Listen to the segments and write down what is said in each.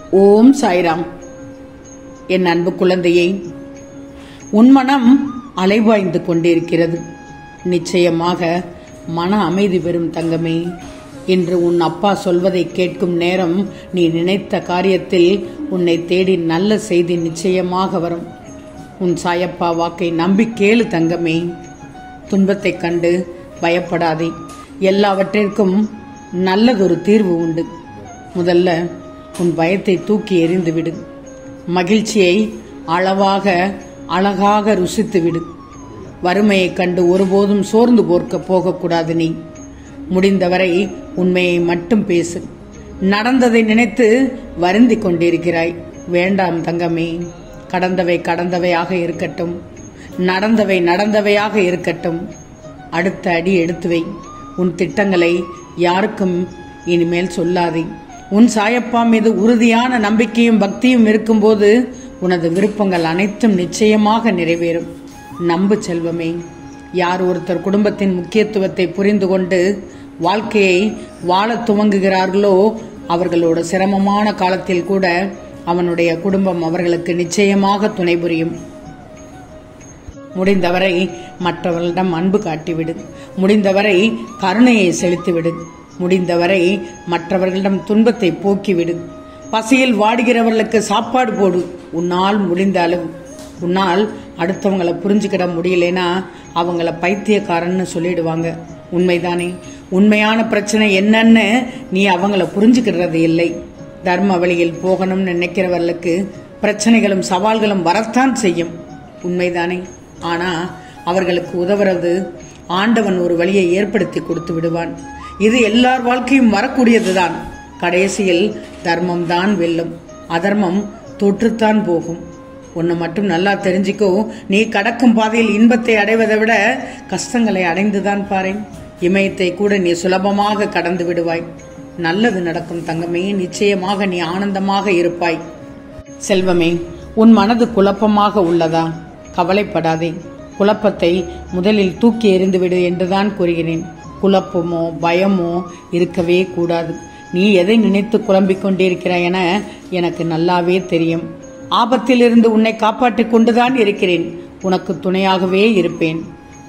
ஓம் சாய்ராம் என் அன்பு குழந்தையே உன் மனம் அலைவாய்ந்து கொண்டிருக்கிறது நிச்சயமாக மன அமைதி பெறும் தங்கமே இன்று உன் அப்பா சொல்வதை கேட்கும் நேரம் நீ நினைத்த காரியத்தில் உன்னை தேடி நல்ல செய்தி நிச்சயமாக வரும் உன் சாயப்பா வாக்கை நம்பி கேளு தங்கமே துன்பத்தைக் கண்டு பயப்படாதே எல்லாவற்றிற்கும் நல்லதொரு தீர்வு உண்டு முதல்ல உன் பயத்தை தூக்கி எறிந்து விடு மகிழ்ச்சியை அளவாக அழகாக ருசித்து விடு வறுமையைக் கண்டு ஒருபோதும் சோர்ந்து போர்க்க போகக்கூடாது நீ முடிந்தவரை உண்மையை மட்டும் பேசு நடந்ததை நினைத்து வருந்தி கொண்டிருக்கிறாய் வேண்டாம் தங்கமே கடந்தவை கடந்தவையாக இருக்கட்டும் நடந்தவை நடந்தவையாக இருக்கட்டும் அடுத்த அடி எடுத்து வை உன் திட்டங்களை யாருக்கும் இனிமேல் சொல்லாதே உன் சாயப்பா மீது உறுதியான நம்பிக்கையும் பக்தியும் இருக்கும்போது உனது விருப்பங்கள் அனைத்தும் நிச்சயமாக நிறைவேறும் நம்பு செல்வமே யார் ஒருத்தர் குடும்பத்தின் முக்கியத்துவத்தை புரிந்து கொண்டு வாழ்க்கையை வாழத் துவங்குகிறார்களோ அவர்களோட சிரமமான காலத்தில் கூட அவனுடைய குடும்பம் அவர்களுக்கு நிச்சயமாக துணை புரியும் முடிந்தவரை மற்றவர்களிடம் அன்பு காட்டிவிடு முடிந்தவரை கருணையை செலுத்திவிடு முடிந்தவரை மற்றவர்களிடம் துன்பத்தை போக்கிவிடு பசியில் வாடுகிறவர்களுக்கு சாப்பாடு போடு உன்னால் முடிந்த அளவு உன்னால் அடுத்தவங்களை புரிஞ்சுக்கிட முடியலனா அவங்கள பைத்தியக்காரன்னு சொல்லிடுவாங்க உண்மைதானே உண்மையான பிரச்சனை என்னன்னு நீ அவங்கள புரிஞ்சுக்கிறது இல்லை தர்ம வழியில் போகணும்னு நினைக்கிறவர்களுக்கு பிரச்சனைகளும் சவால்களும் வரத்தான் செய்யும் உண்மைதானே ஆனா அவர்களுக்கு உதவுறது ஆண்டவன் ஒரு வழியை ஏற்படுத்தி கொடுத்து விடுவான் இது எல்லார் வாழ்க்கையும் வரக்கூடியதுதான் கடைசியில் தர்மம் தான் வெல்லும் அதர்மம் தொற்றுத்தான் போகும் ஒன்னு மட்டும் நல்லா தெரிஞ்சுக்கோ நீ கடக்கும் பாதையில் இன்பத்தை அடைவதை விட கஷ்டங்களை அடைந்துதான் பாரேன் இமயத்தை கூட நீ சுலபமாக கடந்து விடுவாய் நல்லது நடக்கும் தங்கமே நிச்சயமாக நீ ஆனந்தமாக இருப்பாய் செல்வமே உன் மனது குழப்பமாக உள்ளதா கவலைப்படாதே குழப்பத்தை முதலில் தூக்கி எறிந்துவிடு என்றுதான் கூறுகிறேன் குழப்பமோ பயமோ இருக்கவே கூடாது நீ எதை நினைத்து குழம்பிக் கொண்டிருக்கிறாய் என எனக்கு நல்லாவே தெரியும் ஆபத்திலிருந்து உன்னை காப்பாற்றிக் கொண்டுதான் இருக்கிறேன் உனக்கு துணையாகவே இருப்பேன்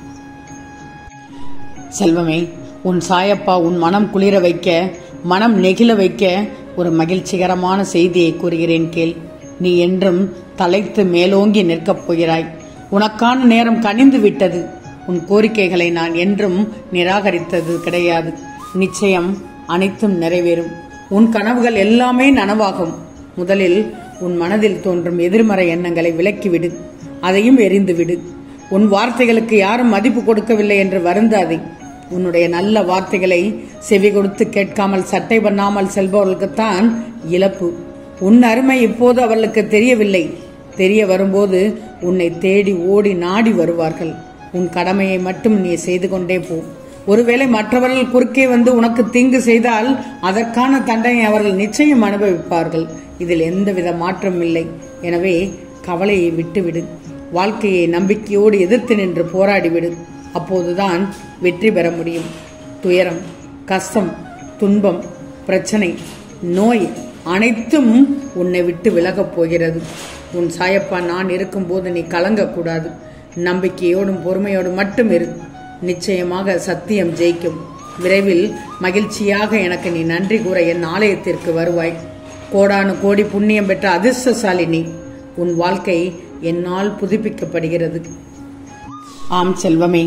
செல்வமே உன் சாயப்பா உன் மனம் குளிர வைக்க மனம் நெகிழ வைக்க ஒரு மகிழ்ச்சிகரமான செய்தியை கூறுகிறேன் கேள் நீ என்றும் தலைத்து மேலோங்கி நிற்கப் போகிறாய் உனக்கான நேரம் கனிந்து விட்டது உன் கோரிக்கைகளை நான் என்றும் நிராகரித்தது கிடையாது நிச்சயம் அனைத்தும் நிறைவேறும் உன் கனவுகள் எல்லாமே நனவாகும் முதலில் உன் மனதில் தோன்றும் எதிர்மறை எண்ணங்களை விலக்கிவிடு அதையும் எரிந்துவிடு உன் வார்த்தைகளுக்கு யாரும் மதிப்பு கொடுக்கவில்லை என்று வருந்தாதே உன்னுடைய நல்ல வார்த்தைகளை செவி கொடுத்து கேட்காமல் சட்டை பண்ணாமல் செல்பவர்களுக்குத்தான் இழப்பு உன் அருமை இப்போது அவர்களுக்கு தெரியவில்லை தெரிய வரும்போது உன்னை தேடி ஓடி நாடி வருவார்கள் உன் கடமையை மட்டும் நீ செய்து கொண்டே போ ஒருவேளை மற்றவர்கள் குறுக்கே வந்து உனக்கு தீங்கு செய்தால் அதற்கான தண்டனை அவர்கள் நிச்சயம் அனுபவிப்பார்கள் இதில் எந்தவித மாற்றம் இல்லை எனவே கவலையை விட்டுவிடு வாழ்க்கையை நம்பிக்கையோடு எதிர்த்து நின்று போராடிவிடு அப்போதுதான் வெற்றி பெற முடியும் துயரம் கஷ்டம் துன்பம் பிரச்சனை நோய் அனைத்தும் உன்னை விட்டு விலகப் போகிறது உன் சாயப்பா நான் இருக்கும்போது நீ கலங்கக்கூடாது நம்பிக்கையோடும் பொறுமையோடும் மட்டும் இரு நிச்சயமாக சத்தியம் ஜெயிக்கும் விரைவில் மகிழ்ச்சியாக எனக்கு நீ நன்றி கூற என் ஆலயத்திற்கு வருவாய் கோடானு கோடி புண்ணியம் பெற்ற அதிர்ஷ்டசாலினி உன் வாழ்க்கை என்னால் புதுப்பிக்கப்படுகிறது ஆம் செல்வமே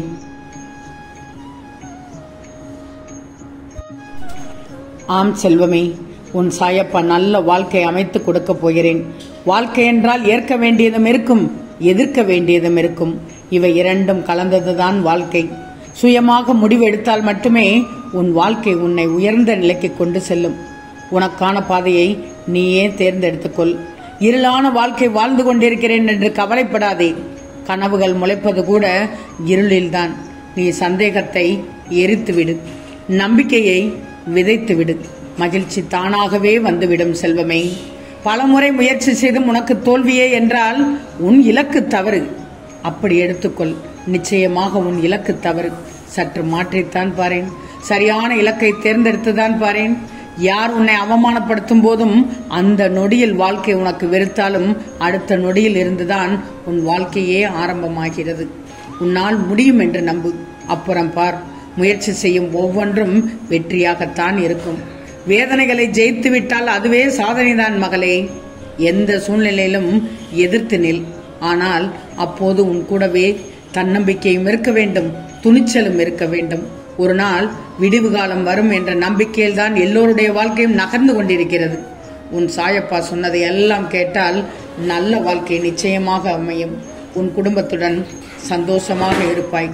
ஆம் செல்வமே உன் சாயப்பா நல்ல வாழ்க்கை அமைத்து கொடுக்க போகிறேன் வாழ்க்கை என்றால் ஏற்க வேண்டியதும் இருக்கும் எதிர்க்க வேண்டியதும் இருக்கும் இவை இரண்டும் கலந்ததுதான் வாழ்க்கை சுயமாக முடிவு எடுத்தால் மட்டுமே உன் வாழ்க்கை உன்னை உயர்ந்த நிலைக்கு கொண்டு செல்லும் உனக்கான பாதையை நீயே தேர்ந்தெடுத்துக்கொள் இருளான வாழ்க்கை வாழ்ந்து கொண்டிருக்கிறேன் என்று கவலைப்படாதே கனவுகள் முளைப்பது கூட இருளில்தான் நீ சந்தேகத்தை எரித்துவிடு நம்பிக்கையை விதைத்துவிடு மகிழ்ச்சி தானாகவே வந்துவிடும் செல்வமே பலமுறை முயற்சி செய்தும் உனக்கு தோல்வியே என்றால் உன் இலக்கு தவறு அப்படி எடுத்துக்கொள் நிச்சயமாக உன் இலக்கு தவறு சற்று மாற்றித்தான் பாரேன் சரியான இலக்கை தேர்ந்தெடுத்துதான் பாரேன் யார் உன்னை அவமானப்படுத்தும் போதும் அந்த நொடியில் வாழ்க்கை உனக்கு வெறுத்தாலும் அடுத்த நொடியில் இருந்துதான் உன் வாழ்க்கையே ஆரம்பமாகிறது உன்னால் முடியும் என்று நம்பு அப்புறம் பார் முயற்சி செய்யும் ஒவ்வொன்றும் வெற்றியாகத்தான் இருக்கும் வேதனைகளை ஜெயித்து விட்டால் அதுவே சாதனைதான் மகளே எந்த சூழ்நிலையிலும் எதிர்த்து நில் ஆனால் அப்போது உன் கூடவே தன்னம்பிக்கையும் இருக்க வேண்டும் துணிச்சலும் இருக்க வேண்டும் ஒரு நாள் விடிவு காலம் வரும் என்ற நம்பிக்கையில் தான் எல்லோருடைய வாழ்க்கையும் நகர்ந்து கொண்டிருக்கிறது உன் சாயப்பா சொன்னதை எல்லாம் கேட்டால் நல்ல வாழ்க்கை நிச்சயமாக அமையும் உன் குடும்பத்துடன் சந்தோஷமாக இருப்பாய்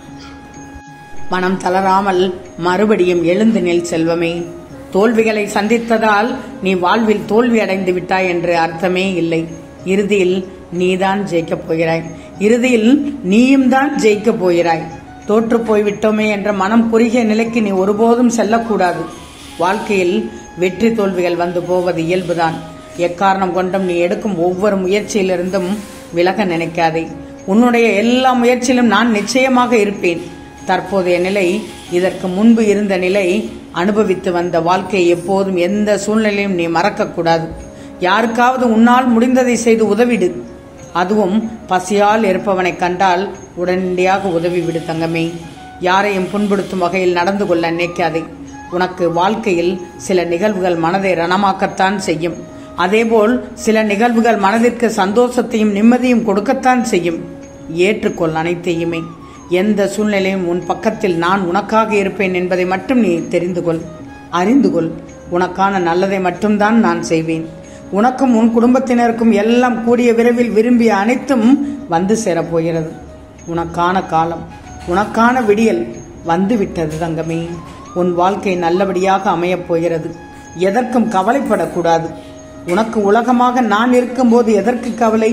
மனம் தளராமல் மறுபடியும் எழுந்து நில் செல்வமே தோல்விகளை சந்தித்ததால் நீ வாழ்வில் தோல்வி அடைந்து விட்டாய் என்று அர்த்தமே இல்லை இறுதியில் நீதான் ஜெயிக்கப் போகிறாய் இறுதியில் நீயும் தான் ஜெயிக்கப் போகிறாய் தோற்று போய்விட்டோமே என்ற மனம் குறுகிய நிலைக்கு நீ ஒருபோதும் செல்லக்கூடாது வாழ்க்கையில் வெற்றி தோல்விகள் வந்து போவது இயல்புதான் எக்காரணம் கொண்டும் நீ எடுக்கும் ஒவ்வொரு முயற்சியிலிருந்தும் விலக நினைக்காதே உன்னுடைய எல்லா முயற்சியிலும் நான் நிச்சயமாக இருப்பேன் தற்போதைய நிலை இதற்கு முன்பு இருந்த நிலை அனுபவித்து வந்த வாழ்க்கையை எப்போதும் எந்த சூழ்நிலையும் நீ மறக்கக்கூடாது யாருக்காவது உன்னால் முடிந்ததை செய்து உதவிடு அதுவும் பசியால் இருப்பவனை கண்டால் உடனடியாக உதவி விடு தங்கமே யாரையும் புண்படுத்தும் வகையில் நடந்து கொள்ள நினைக்காதே உனக்கு வாழ்க்கையில் சில நிகழ்வுகள் மனதை ரணமாக்கத்தான் செய்யும் அதேபோல் சில நிகழ்வுகள் மனதிற்கு சந்தோஷத்தையும் நிம்மதியும் கொடுக்கத்தான் செய்யும் ஏற்றுக்கொள் அனைத்தையுமே எந்த சூழ்நிலையும் உன் பக்கத்தில் நான் உனக்காக இருப்பேன் என்பதை மட்டும் நீ தெரிந்து கொள் அறிந்து கொள் உனக்கான நல்லதை மட்டும்தான் நான் செய்வேன் உனக்கும் உன் குடும்பத்தினருக்கும் எல்லாம் கூடிய விரைவில் விரும்பிய அனைத்தும் வந்து சேரப்போகிறது உனக்கான காலம் உனக்கான விடியல் வந்து விட்டது தங்கமே உன் வாழ்க்கை நல்லபடியாக அமையப் போகிறது எதற்கும் கவலைப்படக்கூடாது உனக்கு உலகமாக நான் இருக்கும்போது எதற்கு கவலை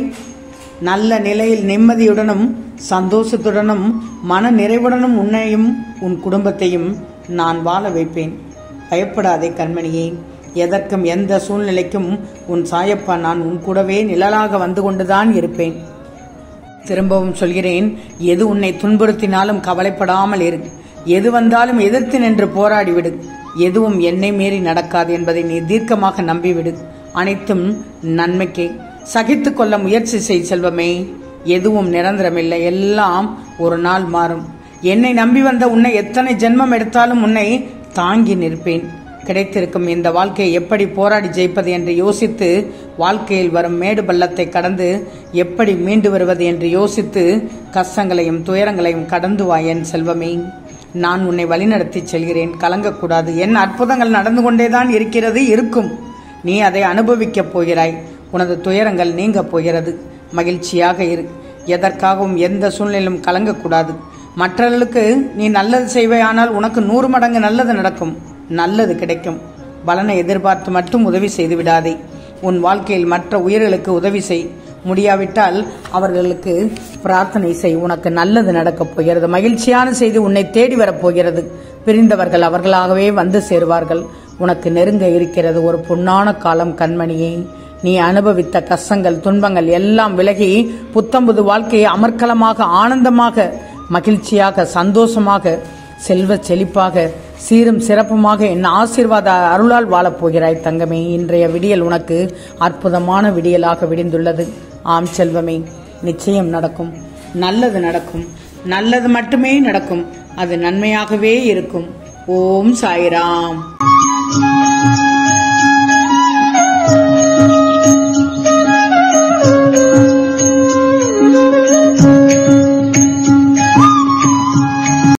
நல்ல நிலையில் நிம்மதியுடனும் சந்தோஷத்துடனும் மன நிறைவுடனும் உன்னையும் உன் குடும்பத்தையும் நான் வாழ வைப்பேன் பயப்படாதே கண்மணியே எதற்கும் எந்த சூழ்நிலைக்கும் உன் சாயப்பா நான் உன் கூடவே நிழலாக வந்து கொண்டுதான் இருப்பேன் திரும்பவும் சொல்கிறேன் எது உன்னை துன்புறுத்தினாலும் கவலைப்படாமல் இரு எது வந்தாலும் எதிர்த்து நின்று போராடிவிடு எதுவும் என்னை மீறி நடக்காது என்பதை நீ தீர்க்கமாக நம்பிவிடு அனைத்தும் நன்மைக்கே சகித்து கொள்ள முயற்சி செய் செல்வமே எதுவும் நிரந்தரமில்லை எல்லாம் ஒரு நாள் மாறும் என்னை நம்பி வந்த உன்னை எத்தனை ஜென்மம் எடுத்தாலும் உன்னை தாங்கி நிற்பேன் கிடைத்திருக்கும் இந்த வாழ்க்கையை எப்படி போராடி ஜெயிப்பது என்று யோசித்து வாழ்க்கையில் வரும் மேடு பள்ளத்தை கடந்து எப்படி மீண்டு வருவது என்று யோசித்து கஷ்டங்களையும் துயரங்களையும் கடந்து வா என் செல்வமே நான் உன்னை வழிநடத்தி செல்கிறேன் கலங்கக்கூடாது என் அற்புதங்கள் நடந்து கொண்டேதான் இருக்கிறது இருக்கும் நீ அதை அனுபவிக்கப் போகிறாய் உனது துயரங்கள் நீங்கப் போகிறது மகிழ்ச்சியாக இரு எதற்காகவும் எந்த சூழ்நிலையிலும் கலங்கக்கூடாது மற்றவர்களுக்கு நீ நல்லது செய்வாயானால் உனக்கு நூறு மடங்கு நல்லது நடக்கும் நல்லது கிடைக்கும் பலனை எதிர்பார்த்து மட்டும் உதவி செய்து விடாதே உன் வாழ்க்கையில் மற்ற உயிர்களுக்கு உதவி செய் முடியாவிட்டால் அவர்களுக்கு பிரார்த்தனை செய் உனக்கு நல்லது நடக்கப் போகிறது மகிழ்ச்சியான செய்தி உன்னை தேடி வரப்போகிறது பிரிந்தவர்கள் அவர்களாகவே வந்து சேருவார்கள் உனக்கு நெருங்க இருக்கிறது ஒரு பொன்னான காலம் கண்மணியே நீ அனுபவித்த கஷ்டங்கள் துன்பங்கள் எல்லாம் விலகி புத்தம்புது வாழ்க்கையை அமர்க்கலமாக ஆனந்தமாக மகிழ்ச்சியாக சந்தோஷமாக செல்வ செழிப்பாக சீரும் சிறப்புமாக என் ஆசீர்வாத அருளால் வாழப் போகிறாய் தங்கமே இன்றைய விடியல் உனக்கு அற்புதமான விடியலாக விடிந்துள்ளது ஆம் செல்வமே நிச்சயம் நடக்கும் நல்லது நடக்கும் நல்லது மட்டுமே நடக்கும் அது நன்மையாகவே இருக்கும் ஓம் சாய்ராம்